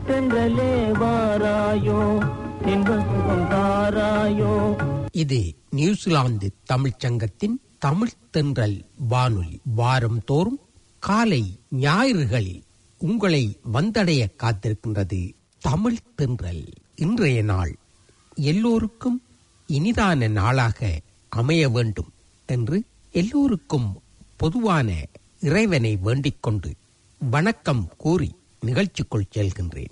தென்றலே வாராயோ இன்ப சுகம் தாராயோ இது நியூசிலாந்து தமிழ்ச் சங்கத்தின் தமிழ் தென்றல் வானொலி வாரம் தோறும் காலை ஞாயிறுகளில் உங்களை வந்தடைய காத்திருக்கின்றது தமிழ் தென்றல் இன்றைய நாள் எல்லோருக்கும் இனிதான நாளாக அமைய வேண்டும் என்று எல்லோருக்கும் பொதுவான இறைவனை வேண்டிக் கொண்டு வணக்கம் கூறி நிகழ்ச்சிக்குள் செல்கின்றேன்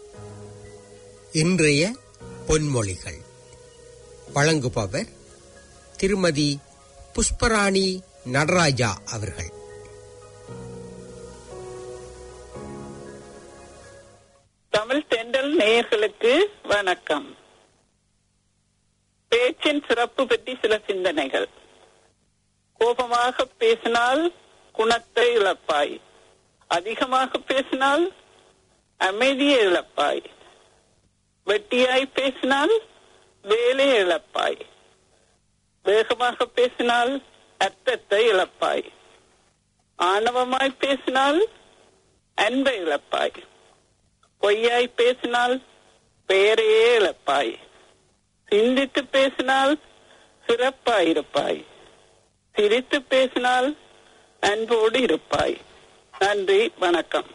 இன்றைய பொன்மொழிகள் வழங்குபவர் திருமதி புஷ்பராணி நடராஜா அவர்கள் தமிழ் தென்றல் நேயர்களுக்கு வணக்கம் பேச்சின் சிறப்பு பற்றி சில சிந்தனைகள் கோபமாக பேசினால் குணத்தை இழப்பாய் அதிகமாக பேசினால் அமைதியை இழப்பாய் வெட்டியாய் பேசினால் வேலையை இழப்பாய் வேகமாக பேசினால் அர்த்தத்தை இழப்பாய் ஆணவமாய் பேசினால் அன்பை இழப்பாய் பொய்யாய் பேசினால் பெயரையே இழப்பாய் சிந்தித்து பேசினால் சிறப்பாயிருப்பாய் சிரித்து பேசினால் அன்போடு இருப்பாய் நன்றி வணக்கம்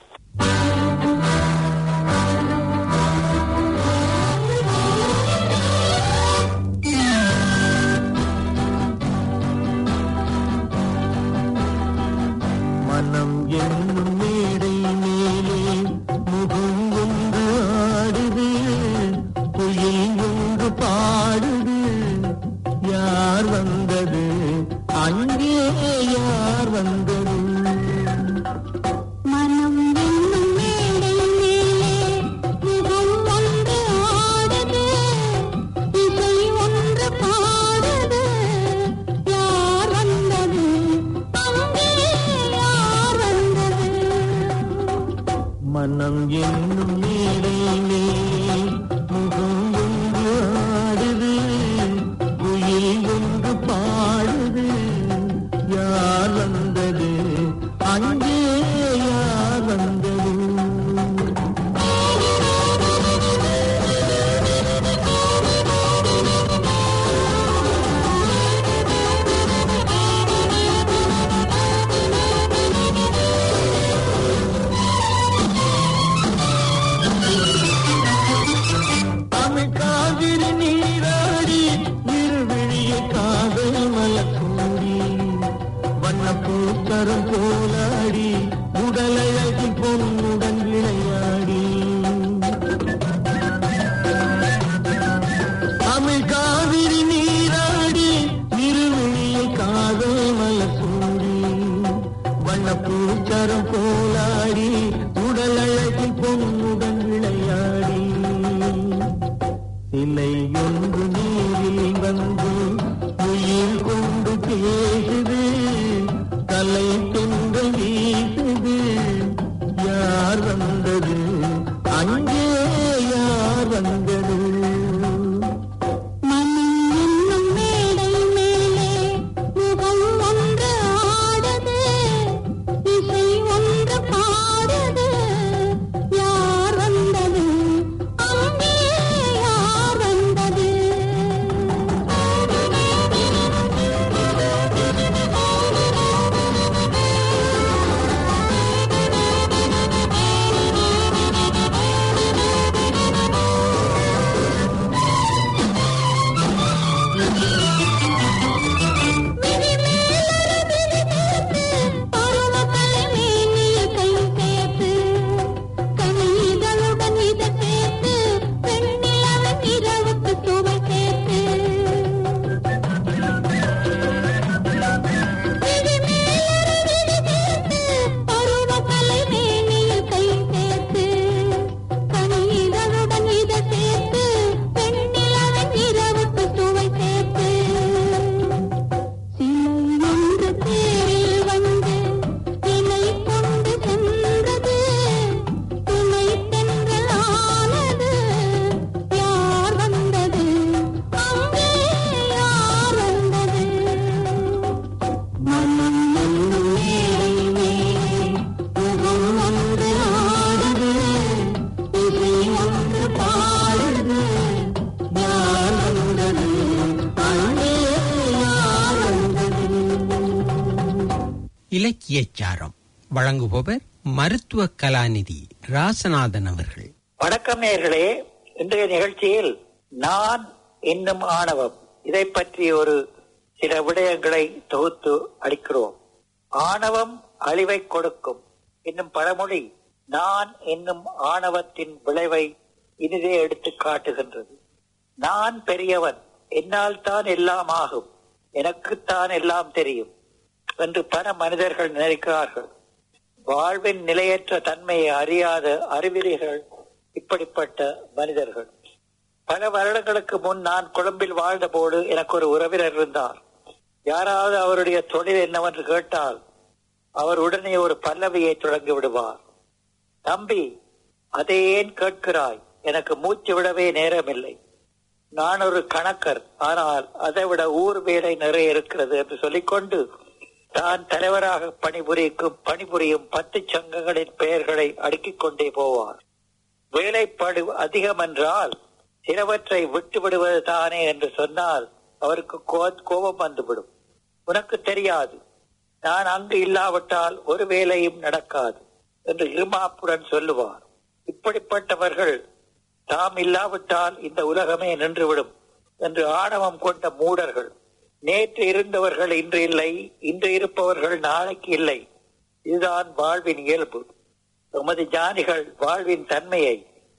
மனம் என்னும் மேடை மேலே முகம் ஒன்று ஆடுது குயில் ஒன்று பாடுது யார் வந்தது அங்கே யார் வந்தது மனம் என்னும் மேடை மேலே முகம் ஒன்று ஆடுது இசை ஒன்று பாடுது யார் வந்தது அங்கே யார் வந்தது மனம் என்னும் மேடை மேலே முகம் ஒன்று ஆடுது குயில் ஒன்று பாடுது யார் வந்தது அங்கே யார் வந்தது தமிழ் காவிரி நீராடி இருவிழிய காதல் மலக்கூடி வண்ணப்பூக்கரம் போலாடி உடலழகில் பொன்னுடன் விளையாடி தமிழ் காவிரி நீராடி இருவிழிய காதல் மலக்கூடி வண்ணப்பூக்கரம் போலாடி உடலழகில் பொன்னுடன் விளையாடி சிலை ஒன்று நீரில் வந்து உயிர் கொண்டு பேசுது கலை தென்று வீசுது யார் வந்தது அங்கே யார் வந்தது மனம் என்னும் மேடை மேலே முகம் ஒன்று ஆடுது இசை ஒன்று பாடுது யார் வந்தது அங்கே யார் வந்தது இலக்கியச் சாரம் வழங்குபவர் மருத்துவ கலாநிதி ராசநாதன் அவர்கள் வணக்கம் நேயர்களே இன்றைய நிகழ்ச்சியில் நான் என்னும் ஆணவம் இதை பற்றி ஒரு சில விடயங்களை தொகுத்து அளிக்கிறோம் ஆணவம் அழிவை கொடுக்கும் என்னும் பழமொழி நான் என்னும் ஆணவத்தின் விளைவை இனிதே எடுத்து காட்டுகின்றது நான் பெரியவன் என்னால் தான் எல்லாம் ஆகும் எனக்குத்தான் எல்லாம் தெரியும் என்று பல மனிதர்கள் நினைக்கிறார்கள் வாழ்வின் நிலையற்ற தன்மையை அறியாத அறிவிலிகள் இப்படிப்பட்ட மனிதர்கள் பல வருடங்களுக்கு முன் நான் கொழும்பில் வாழ்ந்தபோது எனக்கு ஒரு உறவினர் இருந்தார் யாராவது அவருடைய தொழில் என்னவென்று கேட்டால் அவர் உடனே ஒரு பல்லவியை தொடங்கி விடுவார் தம்பி அதை ஏன் கேட்கிறாய் எனக்கு மூச்சு விடவே நேரமில்லை நான் ஒரு கணக்கர் ஆனால் அதை விட ஊர் வேலை நிறைய இருக்கிறது என்று சொல்லிக்கொண்டு தான் தலைவராக பணிபுரிக்கும் பணிபுரியும் பத்து சங்கங்களின் பெயர்களை அடுக்கிக் கொண்டே போவார் வேலைப்பாடு அதிகம் என்றால் சிலவற்றை விட்டு விடுவது தானே என்று சொன்னால் அவருக்கு கோ- கோபம் வந்துவிடும் உனக்கு தெரியாது நான் அங்கு இல்லாவிட்டால் ஒரு வேலையும் நடக்காது என்று இருமாப்புடன் சொல்லுவார் இப்படிப்பட்டவர்கள் தாம் இல்லாவிட்டால் இந்த உலகமே நின்றுவிடும் என்று ஆணவம் கொண்ட மூடர்கள் நேற்று இருந்தவர்கள் இன்று இல்லை இன்று இருப்பவர்கள் நாளைக்கு இல்லை இதுதான் வாழ்வின் இயல்பு எமது ஞானிகள் வாழ்வின் தன்மையை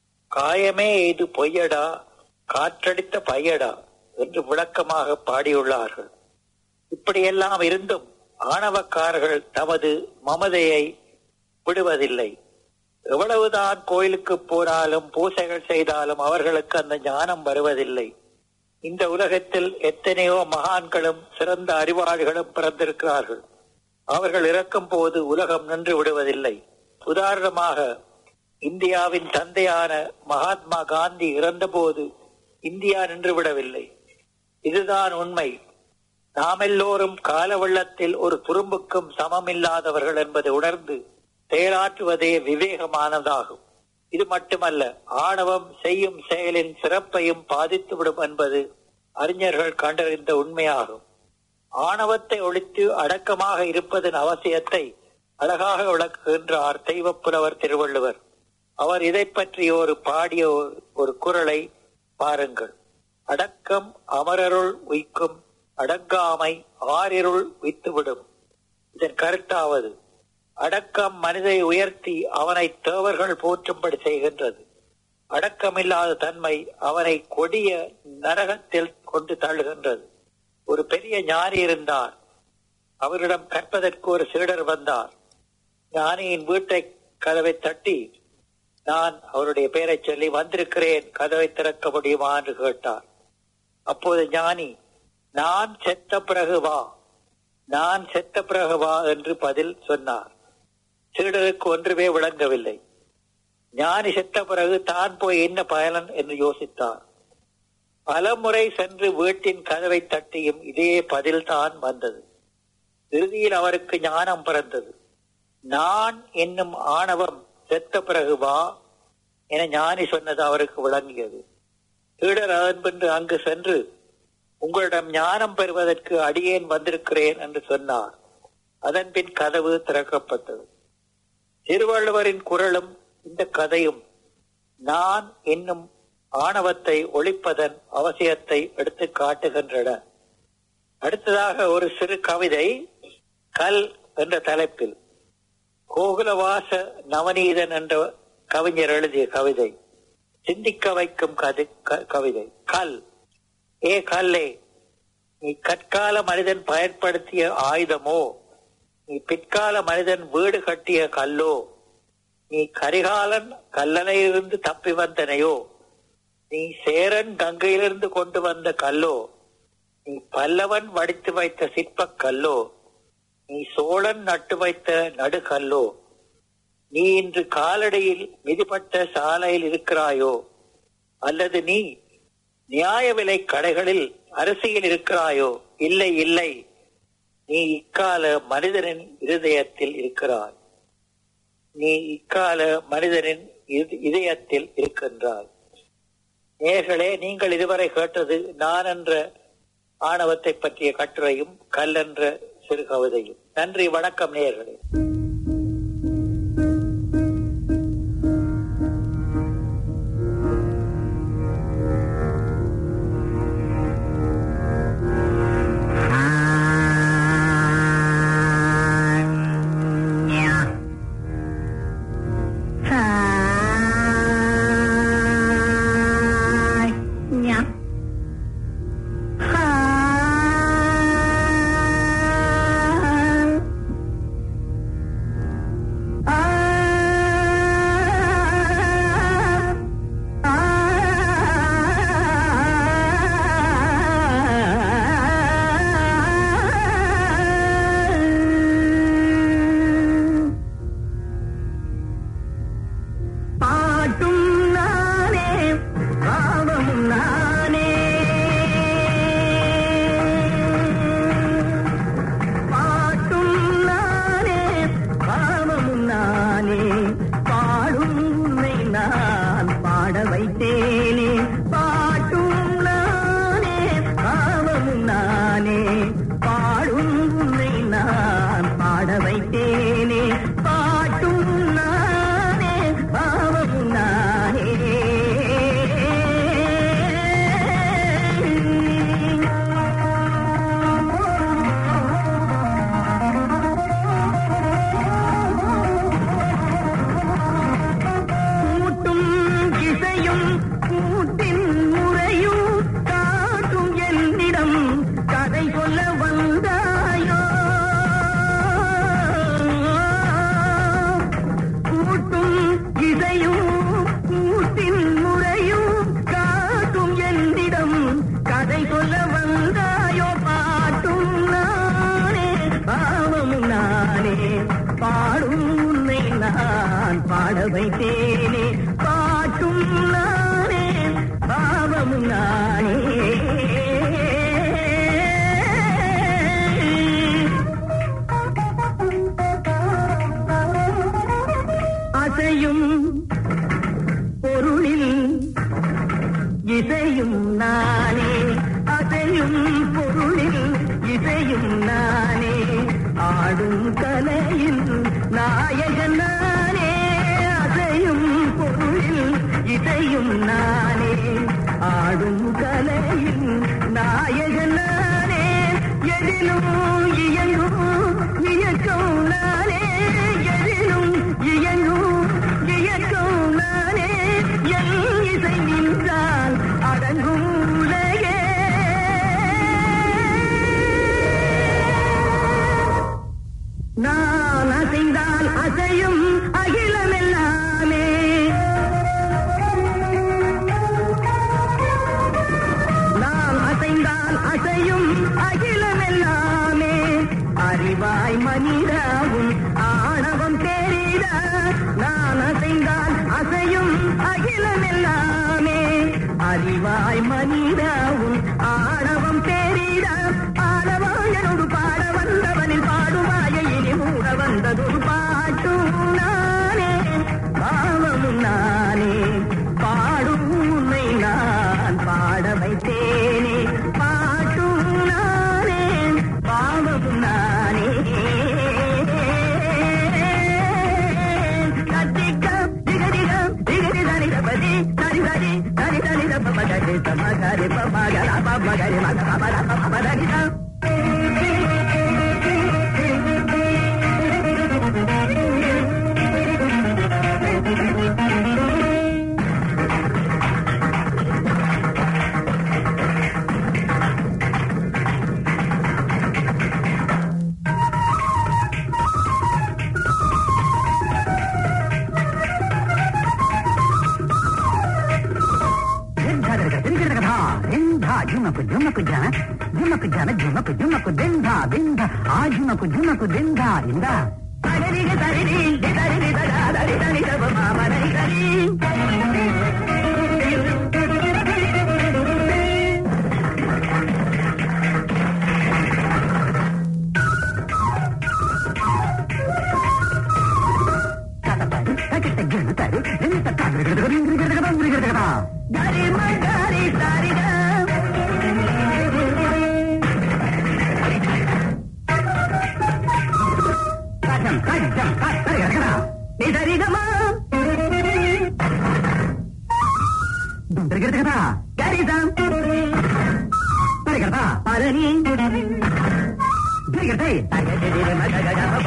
காயமே இது பொய்யடா காற்றடித்த பையடா என்று விளக்கமாக பாடியுள்ளார்கள் இப்படியெல்லாம் இருந்தும் ஆணவக்காரர்கள் தமது மமதையை விடுவதில்லை எவ்வளவுதான் கோயிலுக்கு போனாலும் பூசைகள் செய்தாலும் அவர்களுக்கு அந்த ஞானம் வருவதில்லை இந்த உலகத்தில் எத்தனையோ மகான்களும் சிறந்த அறிவாளிகளும் பிறந்திருக்கிறார்கள் அவர்கள் இறக்கும் போது உலகம் நின்று விடுவதில்லை உதாரணமாக இந்தியாவின் தந்தையான மகாத்மா காந்தி இறந்தபோது இந்தியா நின்று விடவில்லை இதுதான் உண்மை நாமெல்லோரும் கால வெள்ளத்தில் ஒரு துரும்புக்கும் சமமில்லாதவர்கள் என்பதை உணர்ந்து செயலாற்றுவதே விவேகமானதாகும் இது மட்டுமல்ல ஆணவம் செய்யும் செயலின் சிறப்பையும் பாதித்துவிடும் என்பது அறிஞர்கள் கண்டறிந்த உண்மையாகும் ஆணவத்தை ஒழித்து அடக்கமாக இருப்பதன் அவசியத்தை அழகாக விளக்குகின்றார் தெய்வப்புலவர் திருவள்ளுவர் அவர் இதை பற்றி ஒரு பாடிய ஒரு- ஒரு குரலை பாருங்கள் அடக்கம் அமரருள் உய்க்கும் அடங்காமை ஆறிருள் உய்த்துவிடும் இதன் கருத்தாவது அடக்கம் மனிதை உயர்த்தி அவனை தேவர்கள் போற்றும்படி செய்கின்றது அடக்கமில்லாத தன்மை அவனை கொடிய நரகத்தில் கொண்டு தள்ளுகின்றது ஒரு பெரிய ஞானி இருந்தார் அவரிடம் கற்பதற்கு ஒரு சீடர் வந்தார் ஞானியின் வீட்டை கதவை தட்டி நான் அவருடைய பெயரை சொல்லி வந்திருக்கிறேன் கதவை திறக்க முடியுமா என்று கேட்டார் அப்போது ஞானி நான் செத்த பிறகு வா நான் செத்த பிறகு வா என்று பதில் சொன்னார் சீடருக்கு ஒன்றுமே விளங்கவில்லை ஞானி செத்த பிறகு தான் போய் என்ன பயன் என்று யோசித்தார் பலமுறை சென்று வீட்டின் கதவை தட்டியும் இதே பதில் தான் வந்தது இறுதியில் அவருக்கு ஞானம் பிறந்தது நான் என்னும் ஆணவம் செத்த பிறகு வா என ஞானி சொன்னது அவருக்கு விளங்கியது சீடர் அதன் பின்பு அங்கு சென்று உங்களிடம் ஞானம் பெறுவதற்கு அடியேன் வந்திருக்கிறேன் என்று சொன்னார் அதன் பின் கதவு திறக்கப்பட்டது திருவள்ளுவரின் குரலும் இந்த கதையும் நான் என்னும் ஆணவத்தை ஒழிப்பதன் அவசியத்தை எடுத்து காட்டுகின்றன அடுத்ததாக ஒரு சிறு கவிதை கல் என்ற தலைப்பில் கோகுலவாச நவநீதன் என்ற கவிஞர் எழுதிய கவிதை சிந்திக்க வைக்கும் கதை க- கவிதை கல் ஏ கல்லே நீ கற்கால மனிதன் பயன்படுத்திய ஆயுதமோ நீ பிற்கால மனிதன் வீடு கட்டிய கல்லோ நீ கரிகாலன் கல்லணையிலிருந்து தப்பி வந்தனையோ நீ சேரன் கங்கையிலிருந்து கொண்டு வந்த கல்லோ நீ பல்லவன் வடித்து வைத்த சிற்பக் கல்லோ நீ சோழன் நட்டு வைத்த நடுகல்லோ நீ இன்று காலடியில் மிதிப்பட்ட சாலையில் இருக்கிறாயோ அல்லது நீ நியாய விலை கடைகளில் அரசியல் இருக்கிறாயோ இல்லை இல்லை நீ இக்கால மனிதனின் இருதயத்தில் இருக்கிறாய் நீ இக்கால மனிதனின் இத- இதயத்தில் இருக்கின்றாய் நேர்களே நீங்கள் இதுவரை கேட்டது நான் என்ற ஆணவத்தை பற்றிய கட்டுரையும் கல் என்ற சிறு கவிதையும் நன்றி வணக்கம் நேயர்களே பாட்டும் நானே பாவமும் நானே பாட்டும் நானே பாவமும் நானே பாடும் உன்னை நான் பாட வைத்தேனே பாட்டும் நானே பாவமும் நானே பாடும் உன்னை நான் பாட வைத்தேனே பாட்டும் நானே பாவமும் நானே கூட்டும் இசையும் கூட்டின் முறையும் காட்டும் என்னிடம் கதை சொல்ல வந்தாயோ கூட்டும் இசையும் கூட்டின் முறையும் காட்டும் என்னிடம் கதை சொல்ல வந்தாயோ பாட்டும் நானே பாவமும் நானே பாடும் உன்னை நான் பாட வைத்தேனே பாட்டும் நானே பாவமும் நானே அசையும் பொருளில் இசையும் நானே அசையும் பொருளில் இசையும் நானே ஆடும் கலையில் நாயகன் நானே அசையும் பொருளில் இசையும் நானே ஆடும் கலையில் நாயகன் நானே எதிலும் இயங்கும் இயக்கம் நானே எதிலும் இயங்கும் இயக்கம் நானே என் இசை நின்றால் அடங்கும் உலகே நான் அசைந்தால் அசையும் அகிலமெல்லாமே நான் அசைந்தால் அசையும் அகிலமெல்லாமே அறிவாய் மனிதாவும் ஆணவம் தேரிட நான் அசைந்தால் அசையும் அகிலமெல்லாமே அறிவாய் மனிதாவும் ஆணவம் தேரிட ஆடவாயனோடு பாட வந்தவனில் பாடுவாய இனி மூட வந்ததொரு பாட்டும் நானே பாவமும் நானே பாடும் உன்னை நான் பாட வைத்தேனே பாட்டும் நானே பாவமும் நானே கத்திக்கம் திகதிகம் திகதி தனிதபதி தனிதடி தனி தனி தப்பமகரி தமகரி பமகர பமகரி மக பமர பமதனிதம் జుమకు జుమకు జన జుమకు జన జుమకు జుమకు దింద దింద ఆ జుమకు జుమకు దింద ఇంద தரிக தரிதி தரிதி தடா தரி தனி தப மாமனை தரி కటపడి కకిట గిడతరు ఇంత కదరగడగడ தரி மகரி தரிக சஜ்ஜம் சரி கிடக்கடா நீ சரிகமா கிடக்கடா கரிசம் சரி கிடதா பரணி சரி கிடத்தை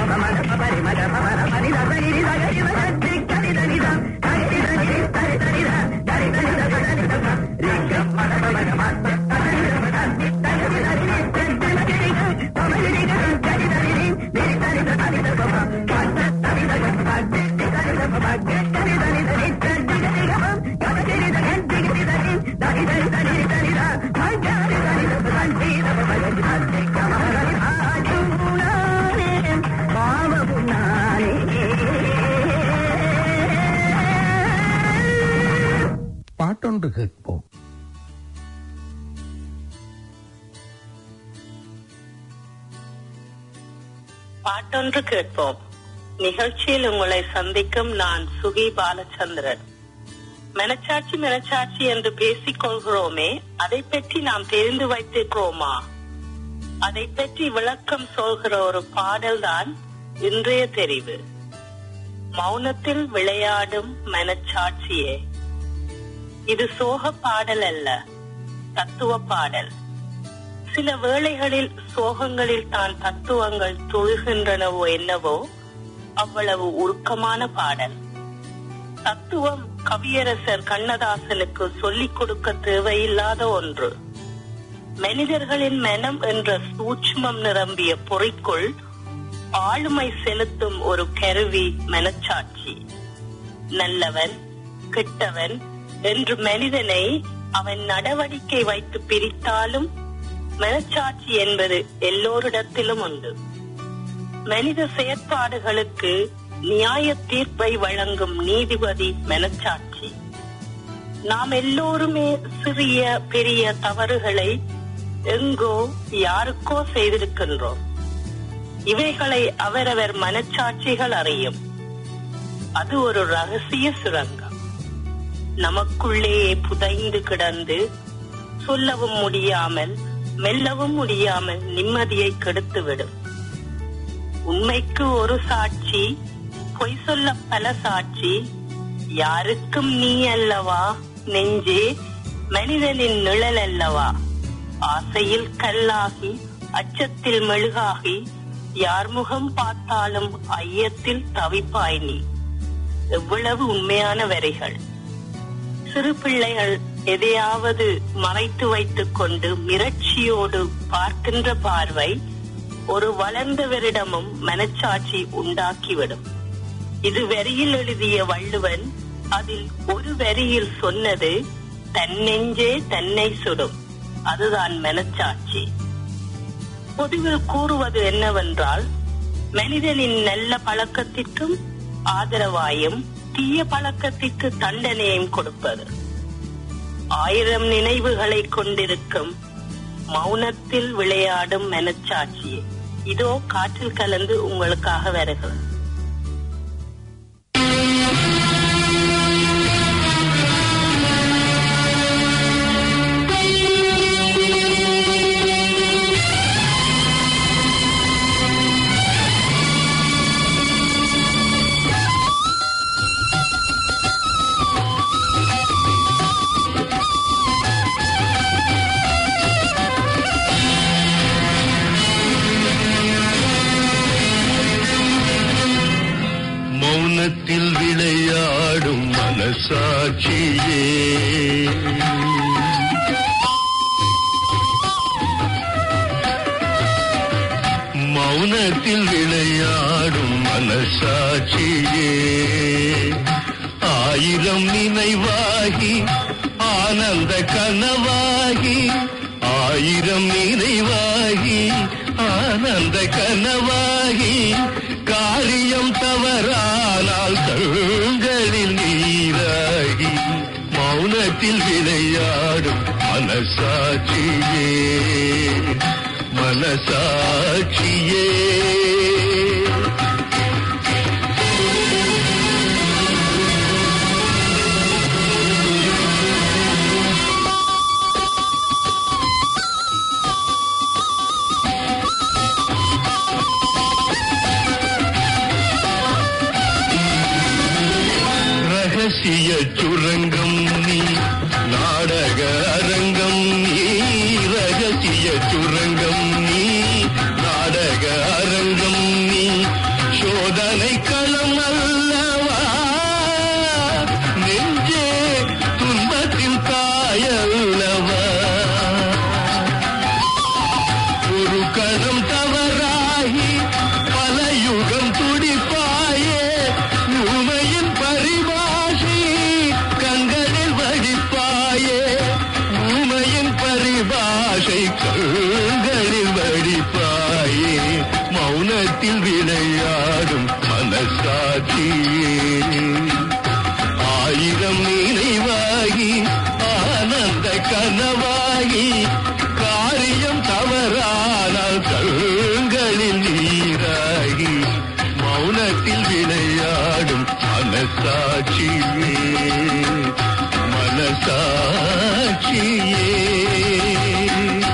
பாட்டொன்று கேட்போம் பாட்டொன்று கேட்போம் நிகழ்ச்சியில் உங்களை சந்திக்கும் நான் சுகி பாலச்சந்திரன் மனச்சாட்சி மனச்சாட்சி என்று பேசிக் கொள்கிறோமே அதை பற்றி நாம் தெரிந்து வைத்திருக்கிறோமா அதை பற்றி விளக்கம் சொல்கிற ஒரு பாடல்தான் இன்றைய தெரிவு மௌனத்தில் விளையாடும் மனச்சாட்சியே இது சோக பாடல் அல்ல தத்துவ பாடல் சில வேளைகளில் சோகங்களில் தான் தத்துவங்கள் தொழுகின்றனவோ என்னவோ அவ்வளவு உருக்கமான பாடல் தத்துவம் கவியரசர் கண்ணதாசனுக்கு சொல்லிக் கொடுக்க தேவையில்லாத ஒன்று மனிதர்களின் மனம் என்ற சூட்சுமம் நிரம்பிய பொறிக்குள் ஆளுமை செலுத்தும் ஒரு கருவி மனச்சாட்சி நல்லவன் கெட்டவன் என்று மனிதனை அவன் நடவடிக்கை வைத்து பிரித்தாலும் மனச்சாட்சி என்பது எல்லோரிடத்திலும் உண்டு மனித செயற்பாடுகளுக்கு நியாய தீர்ப்பை வழங்கும் நீதிபதி மனச்சாட்சி நாம் எல்லோருமே சிறிய பெரிய தவறுகளை எங்கோ யாருக்கோ செய்திருக்கின்றோம் இவைகளை அவரவர் மனச்சாட்சிகள் அறியும் அது ஒரு ரகசிய சுரங்கம் நமக்குள்ளேயே புதைந்து கிடந்து சொல்லவும் முடியாமல் மெல்லவும் முடியாமல் நிம்மதியை கெடுத்துவிடும் உண்மைக்கு ஒரு சாட்சி பொய் சொல்ல பல சாட்சி யாருக்கும் நீ அல்லவா நெஞ்சே மனிதனின் நிழல் அல்லவா ஆசையில் கல்லாகி அச்சத்தில் மெழுகாகி யார் முகம் பார்த்தாலும் ஐயத்தில் தவிப்பாய் நீ எவ்வளவு உண்மையான வரிகள் சிறு பிள்ளைகள் எதையாவது மறைத்து வைத்துக் கொண்டு மிரட்சியோடு பார்க்கின்ற பார்வை ஒரு வளர்ந்தவரிடமும் மனச்சாட்சி உண்டாக்கிவிடும் இது வரியில் எழுதிய வள்ளுவன் அதில் ஒரு வரியில் சொன்னது தன்னெஞ்சே தன்னை சுடும் அதுதான் மனச்சாட்சி பொதுவில் கூறுவது என்னவென்றால் மனிதனின் நல்ல பழக்கத்திற்கும் ஆதரவாயும் தீய பழக்கத்திற்கு தண்டனையும் கொடுப்பது ஆயிரம் நினைவுகளை கொண்டிருக்கும் மௌனத்தில் விளையாடும் மனச்சாட்சி இதோ காற்றில் கலந்து உங்களுக்காக வருகிறது மௌனத்தில் விளையாடும் மனசாட்சியே மௌனத்தில் விளையாடும் மனசாட்சியே ஆயிரம் நினைவாகி ஆனந்த கனவாகி ஆயிரம் நினைவாகி ஆனந்த கனவாகி காரியம் தவறானால் கண்களில் நீராகி மௌனத்தில் விளையாடும் மனசாட்சியே மனசாட்சியே நினைவாகி ஆனந்த கனவாகி காரியம் தவறானால் கண்களில் நீராகி மௌனத்தில் விளையாடும் மனசாட்சியே மனசாட்சியே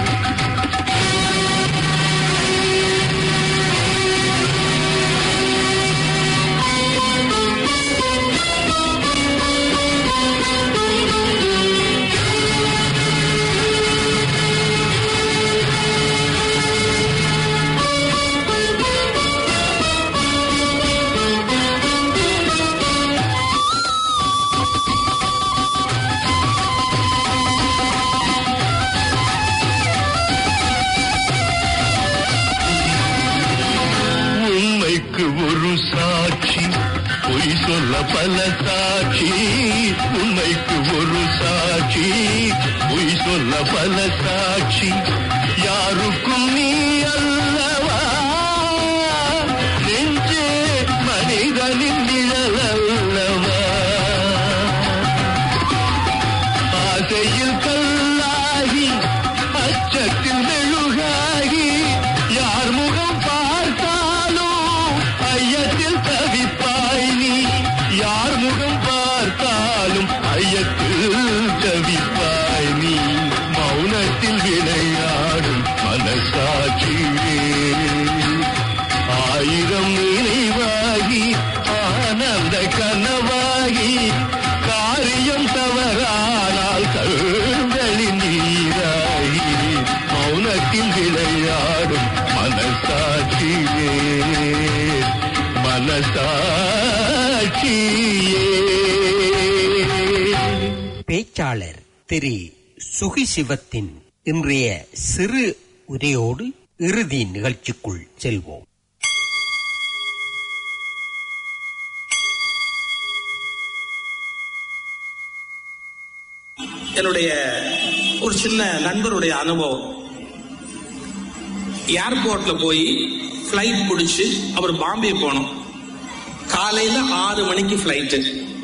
உண்மைக்கு ஒரு சாட்சி பொய் சொல்ல பல சாட்சி உண்மைக்கு ஒரு சாட்சி பொய் சொல்ல பல சாட்சி யாருக்கும் நீ அல்லவா நெஞ்சே மனிதனின் நிழல் அல்லவா ஆசையில் கல்லாகி அச்சத்தில் மெழுகாகி யார் முகம் பார்த்தாலும் ஐயத்தில் தவிப்பாய் நீ யார் முகம் பார்த்தாலும் ஐயத்தில் தவிப்பாய் நீ மௌனத்தில் விளையாடும் மனசாட்சியே ஆயிரம் நினைவாகி ஆனந்த கனவாகி காரியம் தவறானால் கண்களின் நீராகி மௌனத்தில் விளையாடும் மனசாட்சியே மனசாட்சியே பேச்சாளர் திரு சுகிசிவத்தின் இன்றைய சிறு உரையோடு இறுதி நிகழ்ச்சிக்குள் செல்வோம் என்னுடைய ஒரு சின்ன நண்பருடைய அனுபவம் ஏர்போர்ட்ல போய் ஃப்ளைட் பிடிச்சு அவர் பாம்பே போனோம் காலையில ஆறு மணிக்கு ஃப்ளைட்டு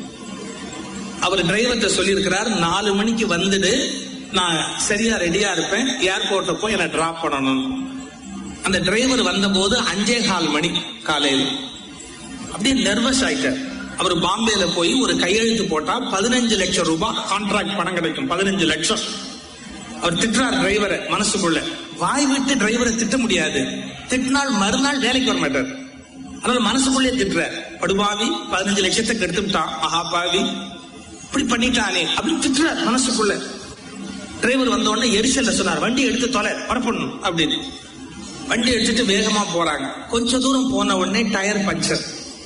அவர் டிரைவர்கிட்ட சொல்லியிருக்கிறார் நாலு மணிக்கு வந்துடு நான் சரியா ரெடியா இருப்பேன் ஏர்போர்ட்ல போய் என்னை டிராப் பண்ணணும் அந்த டிரைவர் வந்தபோது அஞ்சே கால் மணி காலையில் அப்படியே நர்வஸ் ஆயிட்டார் அவர் பாம்பேல போய் ஒரு கையெழுத்து போட்டா பதினஞ்சு லட்சம் ரூபாய் கான்ட்ராக்ட் பணம் கிடைக்கும் பதினஞ்சு லட்சம் அவர் திட்டுறார் டிரைவரை மனசுக்குள்ள வாய் விட்டு டிரைவரை திட்ட முடியாது திட்டினால் மறுநாள் வேலைக்கு வர மாட்டார் அதனால மனசுக்குள்ளே திட்டுறார் படுபாவி பதினஞ்சு லட்சத்தை கெடுத்துட்டான் மகாபாவி இப்படி பண்ணிட்டானே அப்படின்னு திட்டுறார் மனசுக்குள்ள டிரைவர் வந்த உடனே எரிச்சல்ல சொன்னார் வண்டி எடுத்து தொலை பரப்பணும் அப்படின்னு வண்டி எடுத்துட்டு வேகமா போறாங்க கொஞ்ச தூரம் போன உடனே டயர் பஞ்சர்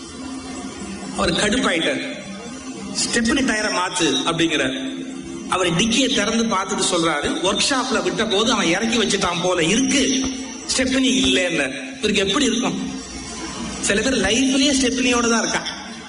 அவர் கடுப்பாயிட்டார் ஸ்டெப்னி டயரை மாத்து அப்படிங்கிறார் அவர் டிக்கியை திறந்து பார்த்துட்டு சொல்றாரு ஒர்க் ஷாப்ல விட்ட போது அவன் இறக்கி வச்சுட்டான் போல இருக்கு ஸ்டெப்னி இல்லைன்னு இவருக்கு எப்படி இருக்கும் சில பேர் லைஃப்லயே ஸ்டெப்னியோட தான் இருக்கான்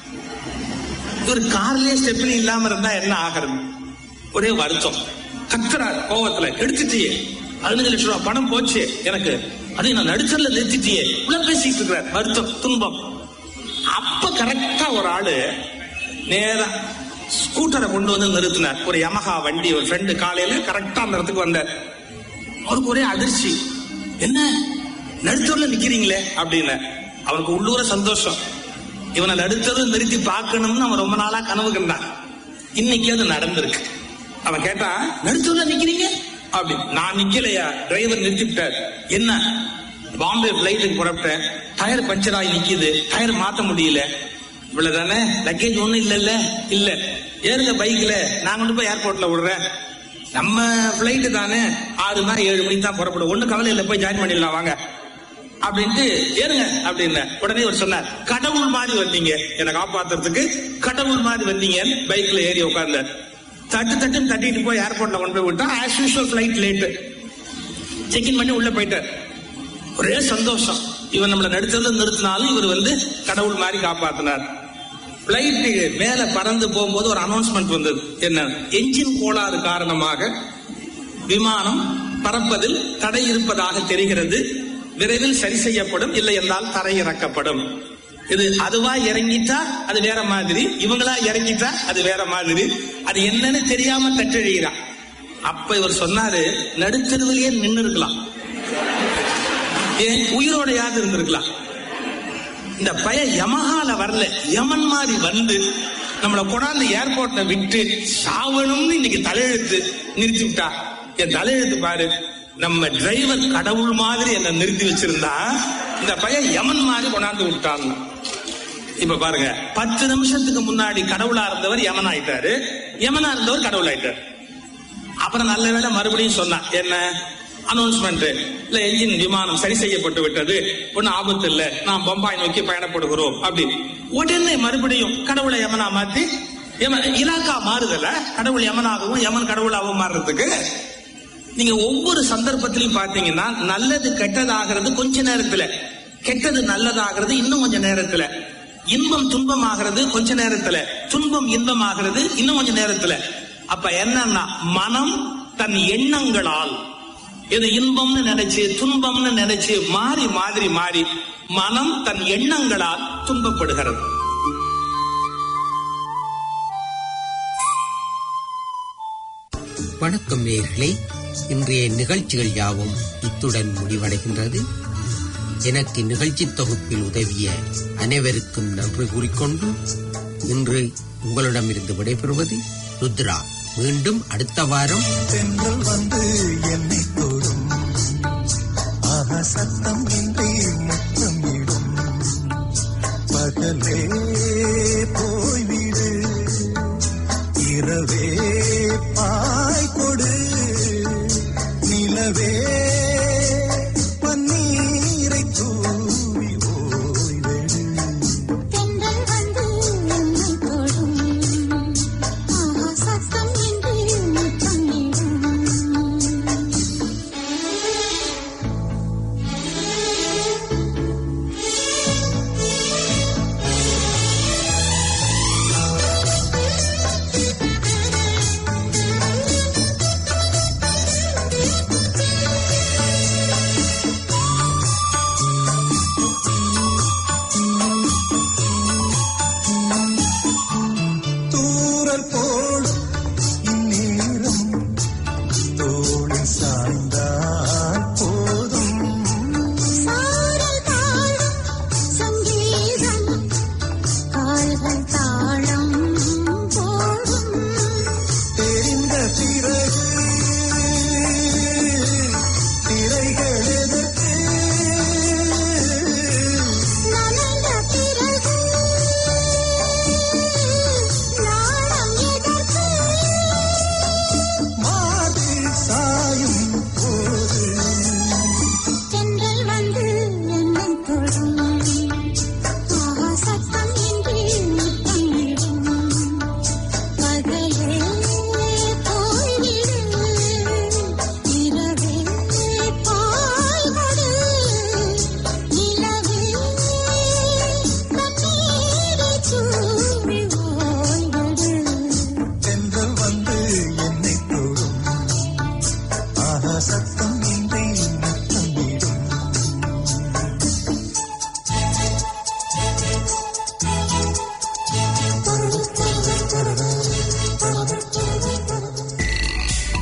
இவர் கார்லயே ஸ்டெப்னி இல்லாம இருந்தா என்ன ஆகிறது ஒரே வருத்தம் கத்துறாரு கோவத்துல எடுத்துட்டியே பதினஞ்சு லட்சம் ரூபாய் பணம் போச்சு எனக்கு அதை நான் நடுத்தரில் நிறுத்திட்டியே உள்ள பேசிட்டு இருக்கிறார் வருத்தம் துன்பம் அப்ப கரெக்டா ஒரு ஆளு நேரா ஸ்கூட்டரை கொண்டு வந்து நிறுத்தினார் ஒரு யமஹா வண்டி ஒரு ஃப்ரெண்டு காலையில கரெக்டா அந்த இடத்துக்கு வந்தார் அவருக்கு ஒரே அதிர்ச்சி என்ன நடுத்தூர்ல நிக்கிறீங்களே அப்படின்னு அவருக்கு உள்ளூர சந்தோஷம் இவனை நடுத்தரும் நிறுத்தி பார்க்கணும்னு அவன் ரொம்ப நாளா கனவு கண்டான் இன்னைக்கு அது நடந்திருக்கு அவன் கேட்டா நடுத்தூர்ல நிக்கிறீங்க அப்படி நான் நிக்கலையா டிரைவர் நிறுத்திவிட்டார் என்ன பாம்பே பிளைட்டுக்கு புறப்பட்டேன் டயர் பஞ்சர் ஆகி நிக்குது டயர் மாத்த முடியல இவ்வளவுதானே லக்கேஜ் ஒண்ணும் இல்லல்ல இல்ல ஏறுங்க பைக்ல நான் கொண்டு போய் ஏர்போர்ட்ல விடுறேன் நம்ம பிளைட் தானே ஆறுனா ஏழு மணிக்கு தான் புறப்படும் ஒண்ணு கவலை இல்ல போய் ஜாயின் பண்ணிடலாம் வாங்க அப்படின்ட்டு ஏறுங்க அப்படின்னு உடனே அவர் சொன்னார் கடவுள் மாதிரி வந்தீங்க என்னை காப்பாத்துறதுக்கு கடவுள் மாதிரி வந்தீங்க பைக்ல ஏறி உட்கார்ந்தார் தட்டு தட்டுன்னு தட்டிட்டு போய் ஏர்போர்ட்ல கொண்டு போய் விட்டா as usual flight late check in பண்ணி உள்ள போயிட்டார் ஒரே சந்தோஷம் இவன் நம்மள நடுத்ததுல நிறுத்தினாலும் இவர் வந்து கடவுள் மாதிரி காப்பாத்தினார் பிளைட் மேல பறந்து போகும்போது ஒரு அனௌன்ஸ்மெண்ட் வந்தது என்ன என்ஜின் கோளாறு காரணமாக விமானம் பறப்பதில் தடை இருப்பதாக தெரிகிறது விரைவில் சரி செய்யப்படும் இல்லை என்றால் தரையிறக்கப்படும் இது அதுவா இறங்கிட்டா அது வேற மாதிரி இவங்களா இறங்கிட்டா அது வேற மாதிரி அது என்னன்னு தெரியாம தட்டழிகிறான் அப்ப இவர் சொன்னாரு நடுத்தருவிலேயே நின்னு இருக்கலாம் ஏன் உயிரோட யாரு இருந்திருக்கலாம் இந்த பய யமஹால வரல யமன் மாதிரி வந்து நம்மளை கொண்டாந்து ஏர்போர்ட்ல விட்டு சாவணும்னு இன்னைக்கு தலையெழுத்து நிறுத்தி விட்டா என் தலையெழுத்து பாரு நம்ம டிரைவர் கடவுள் மாதிரி என்ன நிறுத்தி வச்சிருந்தா இந்த பையன் யமன் மாதிரி கொண்டாந்து விட்டான் இப்ப பாருங்க பத்து நிமிஷத்துக்கு முன்னாடி கடவுளா இருந்தவர் யமன் ஆயிட்டாரு யமனா இருந்தவர் கடவுள் ஆயிட்டாரு அப்புறம் நல்ல வேளை மறுபடியும் சொன்னான் என்ன அனௌன்ஸ்மெண்ட் இல்ல என்ஜின் விமானம் சரி செய்யப்பட்டு விட்டது ஒன்னும் ஆபத்து இல்ல நாம் பம்பாய் நோக்கி பயணப்படுகிறோம் அப்படின்னு உடனே மறுபடியும் கடவுளை யமனா மாத்தி யம- இலாக்கா மாறுதல கடவுள் யமனாகவும் யமன் கடவுளாகவும் மாறுறதுக்கு நீங்க ஒவ்வொரு சந்தர்ப்பத்திலையும் பாத்தீங்கன்னா நல்லது கெட்டதாகிறது கொஞ்ச நேரத்துல கெட்டது நல்லதாகிறது இன்னும் கொஞ்ச நேரத்துல இன்பம் துன்பமாகிறது கொஞ்ச நேரத்துல துன்பம் இன்பமாகிறது இன்னும் கொஞ்ச நேரத்துல அப்ப என்னன்னா மனம் தன் எண்ணங்களால் இது இன்பம்னு நினைச்சு துன்பம்னு நினைச்சு மாறி மாதிரி மாறி மனம் தன் எண்ணங்களால் துன்பப்படுகிறது வணக்கம் நேயர்களே இன்றைய நிகழ்ச்சிகள் யாவும் இத்துடன் முடிவடைகின்றது எனக்கு நிகழ்ச்சி தொகுப்பில் உதவிய அனைவருக்கும் நன்றி கூறிக்கொண்டு இன்று உங்களிடமிருந்து விடைபெறுவது ருத்ரா மீண்டும் அடுத்த வாரம் தென்றல் வந்து என்னை தொடும் ஆஹா சத்தம் இன்றி முத்தமிடும் பகலே போ